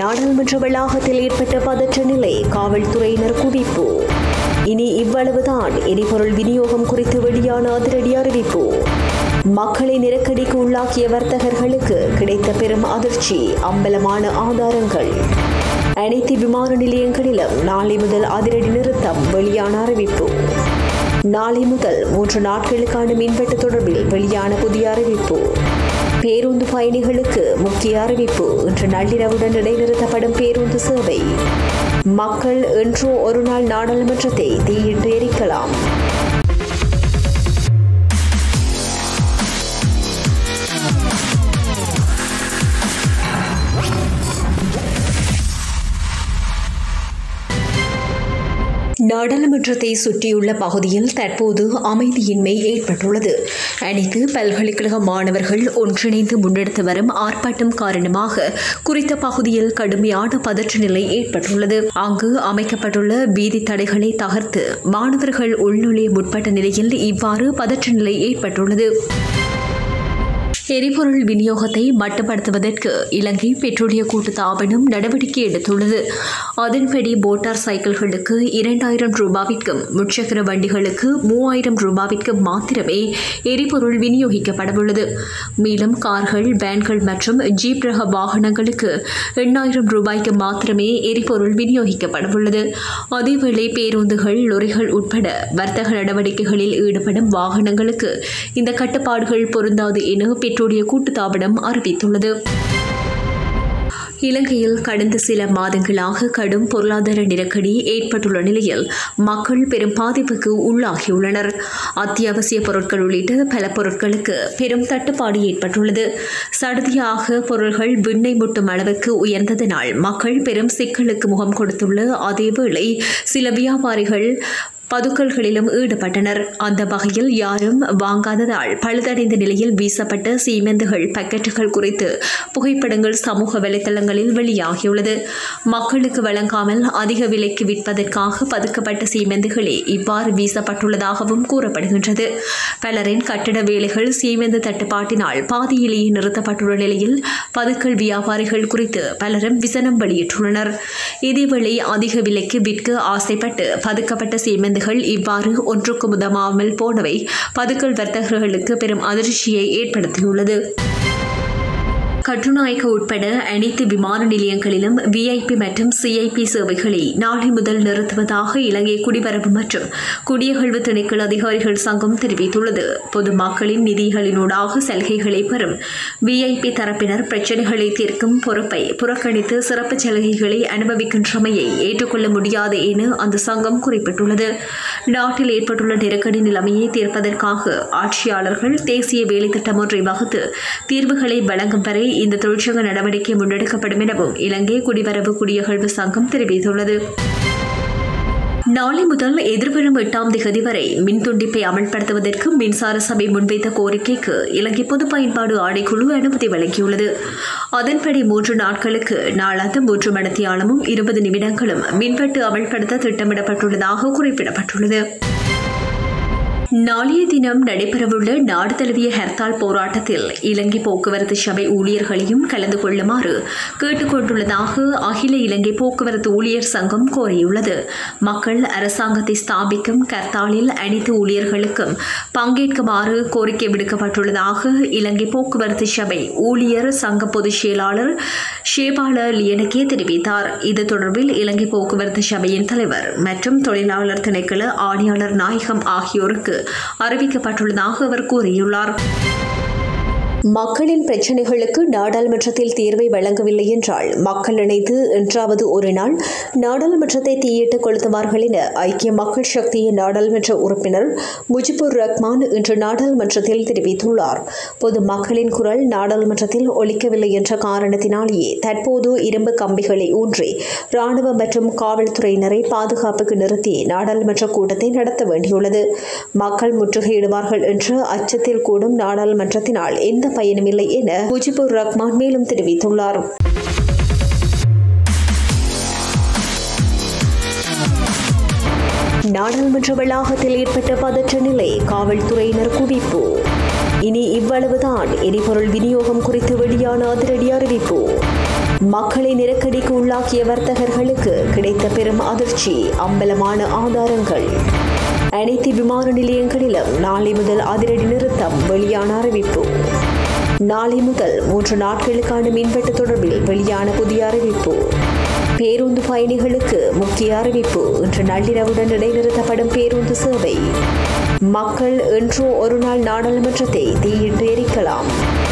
நாடாளுமன்ற வளாகத்தில் ஏற்பட்ட பதற்ற நிலை காவல்துறையினர் குவிப்பு இனி இவ்வளவுதான் எரிபொருள் விநியோகம் குறித்து வெளியான அதிரடி அறிவிப்பு மக்களை நெருக்கடிக்கு உள்ளாக்கிய வர்த்தகர்களுக்கு கிடைத்த பெரும் அதிர்ச்சி அம்பலமான ஆதாரங்கள் அனைத்து விமான நிலையங்களிலும் நாளை முதல் அதிரடி நிறுத்தம் வெளியான அறிவிப்பு நாளை முதல் மூன்று நாட்களுக்கான மின்வெட்டு தொடர்பில் வெளியான புதிய அறிவிப்பு பேருந்து பயணிகளுக்கு முக்கிய அறிவிப்பு இன்று நள்ளிரவுடன் இடைநிறுத்தப்படும் பேருந்து சேவை மக்கள் என்றோ ஒரு நாள் நாடாளுமன்றத்தை தீயிட்டு எரிக்கலாம் நாடாளுமன்றத்தை சுற்றியுள்ள பகுதியில் தற்போது அமைதியின்மை ஏற்பட்டுள்ளது அனைத்து பல்கலைக்கழக மாணவர்கள் ஒன்றிணைந்து முன்னெடுத்து வரும் ஆர்ப்பாட்டம் காரணமாக குறித்த பகுதியில் கடுமையான பதற்ற நிலை ஏற்பட்டுள்ளது அங்கு அமைக்கப்பட்டுள்ள வீதி தடைகளை தகர்த்து மாணவர்கள் உள்நுழைய முற்பட்ட நிலையில் இவ்வாறு பதற்ற நிலை ஏற்பட்டுள்ளது எரிபொருள் விநியோகத்தை மட்டுப்படுத்துவதற்கு இலங்கை பெட்ரோலிய கூட்டுத்தாபனம் நடவடிக்கை எடுத்துள்ளது அதன்படி மோட்டார் சைக்கிள்களுக்கு இரண்டாயிரம் ரூபாவிற்கும் முச்சக்கர வண்டிகளுக்கு மூவாயிரம் ரூபாவிற்கும் மாத்திரமே எரிபொருள் விநியோகிக்கப்படவுள்ளது மேலும் கார்கள் வேன்கள் மற்றும் ஜீப் ரக வாகனங்களுக்கு எண்ணாயிரம் ரூபாய்க்கு மாத்திரமே எரிபொருள் விநியோகிக்கப்படவுள்ளது அதேவேளை பேருந்துகள் லொரிகள் உட்பட வர்த்தக நடவடிக்கைகளில் ஈடுபடும் வாகனங்களுக்கு இந்த கட்டுப்பாடுகள் பொருந்தாது என பெட்ரோலிய கூட்டுத்தாபனம் அறிவித்துள்ளது இலங்கையில் கடந்த சில மாதங்களாக கடும் பொருளாதார நெருக்கடி ஏற்பட்டுள்ள நிலையில் மக்கள் பெரும் பாதிப்புக்கு உள்ளாகியுள்ளனர் அத்தியாவசிய பொருட்கள் உள்ளிட்ட பல பொருட்களுக்கு பெரும் தட்டுப்பாடு ஏற்பட்டுள்ளது சடுதியாக பொருள்கள் விண்ணை முட்டும் அளவுக்கு உயர்ந்ததனால் மக்கள் பெரும் சிக்கலுக்கு முகம் கொடுத்துள்ள அதேவேளை சில வியாபாரிகள் பதுக்கல்களிலும் ஈடுபட்டனர் அந்த வகையில் யாரும் வாங்காததால் பழுதடைந்த நிலையில் வீசப்பட்ட சீமெந்துகள் பாக்கெட்டுகள் குறித்து புகைப்படங்கள் சமூக வலைதளங்களில் வெளியாகியுள்ளது மக்களுக்கு வழங்காமல் அதிக விலைக்கு விற்பதற்காக பதுக்கப்பட்ட சீமெந்துகளே இவ்வாறு வீசப்பட்டுள்ளதாகவும் கூறப்படுகின்றது பலரின் கட்டட வேலைகள் சீமெந்து தட்டுப்பாட்டினால் பாதியிலேயே நிறுத்தப்பட்டுள்ள நிலையில் பதுக்கல் வியாபாரிகள் குறித்து பலரும் விசனம் வெளியிட்டுள்ளனர் இதேவேளை அதிக விலைக்கு விற்க ஆசைப்பட்டு பதுக்கப்பட்ட சீமெந்து சீமெந்துகள் இவ்வாறு ஒன்றுக்கு உதவாமல் போனவை பதுக்கல் வர்த்தகர்களுக்கு பெரும் அதிர்ச்சியை ஏற்படுத்தியுள்ளது கட்டுநாயக்க உட்பட அனைத்து விமான நிலையங்களிலும் விஐபி மற்றும் சிஐபி சேவைகளை நாளை முதல் நிறுத்துவதாக இலங்கை குடிவரவு மற்றும் குடியகழ்வு திணைக்கள அதிகாரிகள் சங்கம் தெரிவித்துள்ளது பொதுமக்களின் நிதிகளினூடாக சலுகைகளை பெறும் விஐபி தரப்பினர் பிரச்சினைகளை தீர்க்கும் பொறுப்பை புறக்கணித்து சிறப்பு சலுகைகளை அனுபவிக்கின்றமையை ஏற்றுக்கொள்ள முடியாது என அந்த சங்கம் குறிப்பிட்டுள்ளது நாட்டில் ஏற்பட்டுள்ள நெருக்கடி நிலைமையை தீர்ப்பதற்காக ஆட்சியாளர்கள் தேசிய வேலை திட்டம் ஒன்றை வகுத்து தீர்வுகளை வழங்கும் வரை இந்த தொழிற்சங்க நடவடிக்கை முன்னெடுக்கப்படும் எனவும் இலங்கை குடிவரவு குடியகழ்வு சங்கம் தெரிவித்துள்ளது நாளை முதல் எதிர்வரும் எட்டாம் திகதி வரை மின் துண்டிப்பை அமல்படுத்துவதற்கு மின்சார சபை முன்வைத்த கோரிக்கைக்கு இலங்கை பொது பயன்பாடு ஆணைக்குழு அனுமதி வழங்கியுள்ளது அதன்படி மூன்று நாட்களுக்கு நாளாந்த மூன்று மணித்தியாலமும் இருபது நிமிடங்களும் மின்வெட்டு அமல்படுத்த திட்டமிடப்பட்டுள்ளதாக குறிப்பிடப்பட்டுள்ளது நாளைய தினம் நடைபெறவுள்ள நாடு தழுவிய ஹர்த்தால் போராட்டத்தில் இலங்கை போக்குவரத்து சபை ஊழியர்களையும் கலந்து கொள்ளுமாறு கேட்டுக்கொண்டுள்ளதாக அகில இலங்கை போக்குவரத்து ஊழியர் சங்கம் கோரியுள்ளது மக்கள் அரசாங்கத்தை ஸ்தாபிக்கும் கர்த்தாலில் அனைத்து ஊழியர்களுக்கும் பங்கேற்குமாறு கோரிக்கை விடுக்கப்பட்டுள்ளதாக இலங்கை போக்குவரத்து சபை ஊழியர் சங்க பொதுச் செயலாளர் ஷேபால லியனகே தெரிவித்தார் இது தொடர்பில் இலங்கை போக்குவரத்து சபையின் தலைவர் மற்றும் தொழிலாளர் திணைக்கள ஆணையாளர் நாயகம் ஆகியோருக்கு அறிவிக்கப்பட்டுள்ளதாக அவர் கூறியுள்ளார் மக்களின் பிரச்சினைகளுக்கு நாடாளுமன்றத்தில் தீர்வை வழங்கவில்லை என்றால் மக்கள் இணைந்து என்றாவது ஒரு நாள் நாடாளுமன்றத்தை தீயிட்டு கொளுத்துவார்கள் என ஐக்கிய மக்கள் சக்தியின் நாடாளுமன்ற உறுப்பினர் முஜிபுர் ரஹ்மான் இன்று நாடாளுமன்றத்தில் தெரிவித்துள்ளார் பொது மக்களின் குரல் நாடாளுமன்றத்தில் ஒலிக்கவில்லை என்ற காரணத்தினாலேயே தற்போது இரும்பு கம்பிகளை ஊன்றி ராணுவம் மற்றும் காவல்துறையினரை பாதுகாப்புக்கு நிறுத்தி நாடாளுமன்ற கூட்டத்தை நடத்த வேண்டியுள்ளது மக்கள் முற்றுகையிடுவார்கள் என்ற அச்சத்தில் கூடும் நாடாளுமன்றத்தினால் எந்த பயனுமில்லை என முஜிபுர் ரஹ்மான் மேலும் தெரிவித்துள்ளார் நாடாளுமன்ற வளாகத்தில் ஏற்பட்ட பதற்ற நிலை காவல்துறையினர் குவிப்பு இனி இவ்வளவுதான் எரிபொருள் விநியோகம் குறித்து வெளியான அதிரடி அறிவிப்பு மக்களை நெருக்கடிக்கு உள்ளாக்கிய வர்த்தகர்களுக்கு கிடைத்த பெரும் அதிர்ச்சி அம்பலமான ஆதாரங்கள் அனைத்து விமான நிலையங்களிலும் நாளை முதல் அதிரடி நிறுத்தம் வெளியான அறிவிப்பு நாளை முதல் மூன்று நாட்களுக்கான மின்வெட்டு தொடர்பில் வெளியான புதிய அறிவிப்பு பேருந்து பயணிகளுக்கு முக்கிய அறிவிப்பு இன்று நள்ளிரவுடன் இடைநிறுத்தப்படும் பேருந்து சேவை மக்கள் என்றோ ஒரு நாள் நாடாளுமன்றத்தை தீயிட்டு எரிக்கலாம்